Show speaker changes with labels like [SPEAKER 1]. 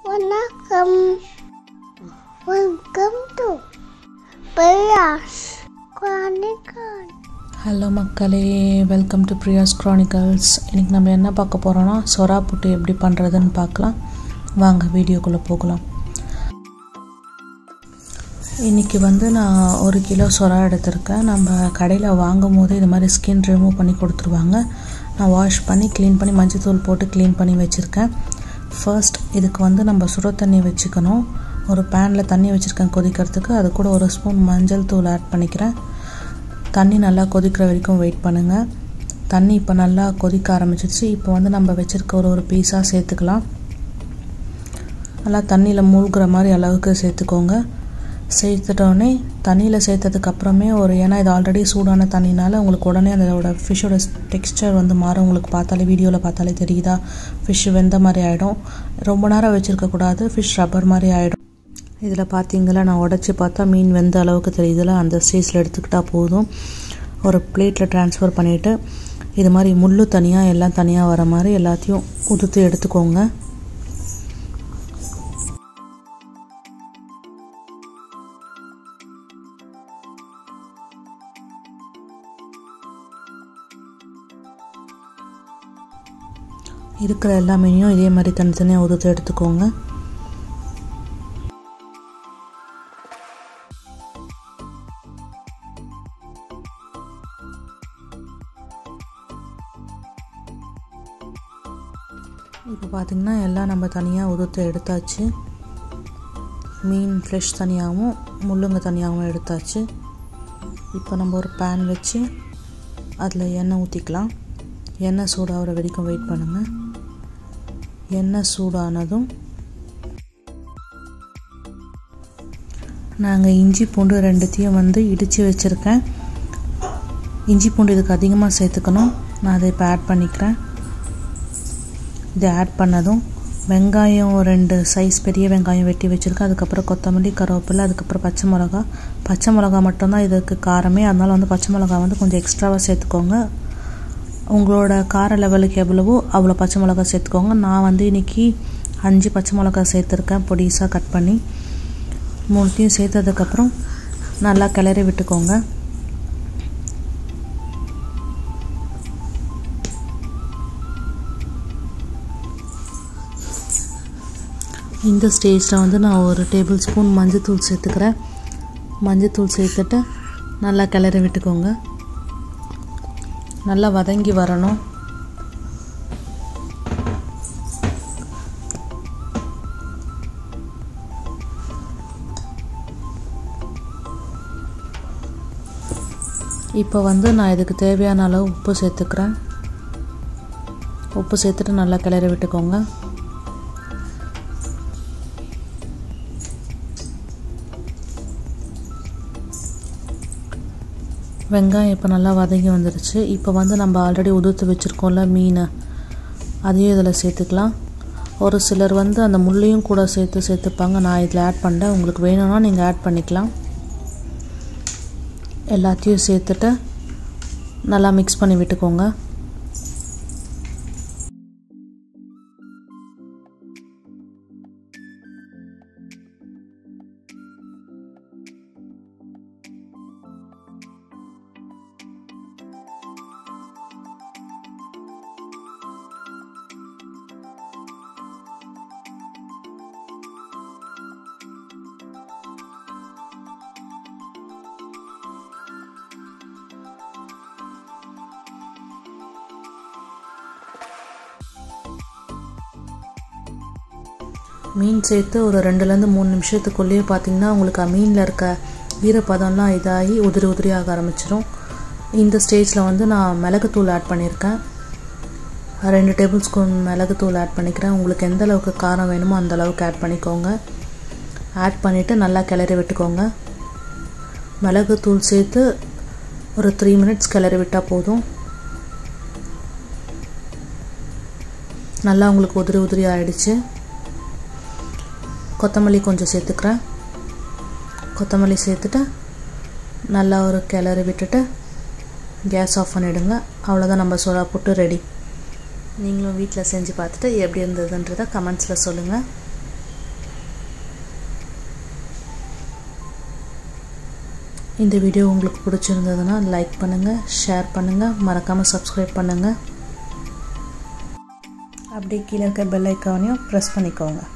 [SPEAKER 1] வணக்கம் welcome to Priya's குவானிகான்
[SPEAKER 2] hello மக்களே வெல்கம் டு பிரியாஸ் க்ரானிக்கல்ஸ் இன்றைக்கி நம்ம என்ன பார்க்க போகிறோன்னா சொரா புட்டு எப்படி பண்ணுறதுன்னு பார்க்கலாம் வாங்க வீடியோக்குள்ளே போகலாம் இன்றைக்கி வந்து நான் ஒரு கிலோ சொரா எடுத்திருக்கேன் நம்ம கடையில் வாங்கும் போது இது மாதிரி ஸ்கின் ரிமூவ் பண்ணி கொடுத்துருவாங்க நான் வாஷ் பண்ணி க்ளீன் பண்ணி மஞ்சத்தூள் போட்டு க்ளீன் பண்ணி வச்சுருக்கேன் ஃபர்ஸ்ட் இதுக்கு வந்து நம்ம சுட தண்ணி வச்சுக்கணும் ஒரு பேனில் தண்ணி வச்சுருக்கேன் கொதிக்கிறதுக்கு அது கூட ஒரு ஸ்பூன் மஞ்சள் தூள் ஆட் பண்ணிக்கிறேன் தண்ணி நல்லா கொதிக்கிற வரைக்கும் வெயிட் பண்ணுங்கள் தண்ணி இப்போ நல்லா கொதிக்க ஆரம்பிச்சிருச்சு இப்போ வந்து நம்ம வச்சுருக்க ஒரு ஒரு பீஸாக சேர்த்துக்கலாம் நல்லா தண்ணியில் மூழ்கிற மாதிரி அளவுக்கு சேர்த்துக்கோங்க சேர்த்துட்டோடனே தண்ணியில் சேர்த்ததுக்கு அப்புறமே ஒரு ஏன்னா இது ஆல்ரெடி சூடான தண்ணினால உங்களுக்கு உடனே அதோட ஃபிஷ்ஷோட டெக்ஸ்டர் வந்து மாறும் உங்களுக்கு பார்த்தாலே வீடியோவில் பார்த்தாலே தெரியுதா ஃபிஷ் வெந்த மாதிரி ஆகிடும் ரொம்ப நேரம் வச்சுருக்கக்கூடாது ஃபிஷ் ரப்பர் மாதிரி ஆகிடும் இதில் பார்த்தீங்களா நான் உடச்சி பார்த்தா மீன் வெந்த அளவுக்கு தெரியுதுல அந்த ஸ்டேஜில் எடுத்துக்கிட்டால் போதும் ஒரு பிளேட்டில் ட்ரான்ஸ்ஃபர் பண்ணிவிட்டு இது மாதிரி முள் தனியாக எல்லாம் தனியாக வர மாதிரி எல்லாத்தையும் உதுத்து எடுத்துக்கோங்க இருக்கிற எல்லா மீனையும் இதே மாதிரி தனித்தனியாக உதுத்து எடுத்துக்கோங்க இப்போ பார்த்திங்கன்னா எல்லாம் நம்ம தனியாக உதுத்து எடுத்தாச்சு மீன் ஃப்ரெஷ் தனியாகவும் முள்ளுங்க தனியாகவும் எடுத்தாச்சு இப்போ நம்ம ஒரு பேன் வச்சு அதில் எண்ணெய் ஊற்றிக்கலாம் எண்ணெய் சூடாகிற வரைக்கும் வெயிட் பண்ணுங்கள் எண்ணெய் சூடானதும் நாங்கள் இஞ்சி பூண்டு ரெண்டுத்தையும் வந்து இடித்து வச்சுருக்கேன் இஞ்சி பூண்டு இதுக்கு அதிகமாக சேர்த்துக்கணும் நான் அதை இப்போ ஆட் பண்ணிக்கிறேன் இதை ஆட் பண்ணதும் வெங்காயம் ரெண்டு சைஸ் பெரிய வெங்காயம் வெட்டி வச்சுருக்கேன் அதுக்கப்புறம் கொத்தமல்லி கருவேப்பிலை அதுக்கப்புறம் பச்சை மிளகா பச்சை மிளகா மட்டும்தான் இதுக்கு காரமே அதனால் வந்து பச்சை மிளகா வந்து கொஞ்சம் எக்ஸ்ட்ராவாக சேர்த்துக்கோங்க உங்களோட கார லெவலுக்கு எவ்வளவோ அவ்வளோ பச்சை மிளகா சேர்த்துக்கோங்க நான் வந்து இன்றைக்கி அஞ்சு பச்சை மிளகா சேர்த்துருக்கேன் பொடிசாக கட் பண்ணி மூணுத்தையும் சேர்த்ததுக்கப்புறம் நல்லா கிளறி விட்டுக்கோங்க இந்த ஸ்டேஜில் வந்து நான் ஒரு டேபிள் ஸ்பூன் மஞ்சத்தூள் சேர்த்துக்கிறேன் மஞ்சத்தூள் சேர்த்துட்டு நல்லா கிளறி விட்டுக்கோங்க நல்லா வதங்கி வரணும் இப்போ வந்து நான் இதுக்கு தேவையான அளவு உப்பு சேர்த்துக்கிறேன் உப்பு சேர்த்துட்டு நல்லா கிளறி விட்டுக்கோங்க வெங்காயம் இப்போ நல்லா வதங்கி வந்துடுச்சு இப்போ வந்து நம்ம ஆல்ரெடி உதுத்து வச்சுருக்கோம்ல மீனை அதையும் இதில் சேர்த்துக்கலாம் ஒரு சிலர் வந்து அந்த முள்ளையும் கூட சேர்த்து சேர்த்துப்பாங்க நான் இதில் ஆட் பண்ணேன் உங்களுக்கு வேணும்னா நீங்கள் ஆட் பண்ணிக்கலாம் எல்லாத்தையும் சேர்த்துட்டு நல்லா மிக்ஸ் பண்ணி விட்டுக்கோங்க மீன் சேர்த்து ஒரு ரெண்டுலேருந்து மூணு நிமிஷத்துக்குள்ளேயே பார்த்தீங்கன்னா உங்களுக்கு மீனில் இருக்க ஈரப்பதம்லாம் இதாகி உதிரி உதிரி ஆக ஆரம்பிச்சிடும் இந்த ஸ்டேஜில் வந்து நான் மிளகுத்தூள் ஆட் பண்ணியிருக்கேன் ரெண்டு டேபிள் ஸ்பூன் மிளகுத்தூள் ஆட் பண்ணிக்கிறேன் உங்களுக்கு எந்த அளவுக்கு காரம் வேணுமோ அந்த அளவுக்கு ஆட் பண்ணிக்கோங்க ஆட் பண்ணிவிட்டு நல்லா கிளறி விட்டுக்கோங்க மிளகுத்தூள் சேர்த்து ஒரு த்ரீ மினிட்ஸ் கிளறி விட்டால் போதும் நல்லா உங்களுக்கு உதிரி உதிரி ஆகிடுச்சு கொத்தமல்லி கொஞ்சம் சேர்த்துக்கிறேன் கொத்தமல்லி சேர்த்துட்டு நல்லா ஒரு கிளறி விட்டுட்டு கேஸ் ஆஃப் பண்ணிவிடுங்க அவ்வளோதான் நம்ம சோடா போட்டு ரெடி நீங்களும் வீட்டில் செஞ்சு பார்த்துட்டு எப்படி இருந்ததுன்றதை கமெண்ட்ஸில் சொல்லுங்கள் இந்த வீடியோ உங்களுக்கு பிடிச்சிருந்ததுன்னா லைக் பண்ணுங்கள் ஷேர் பண்ணுங்கள் மறக்காமல் சப்ஸ்கிரைப் பண்ணுங்கள் அப்படியே கீழே இருக்க பெல் ஐக்கானையும் ப்ரெஸ் பண்ணிக்கோங்க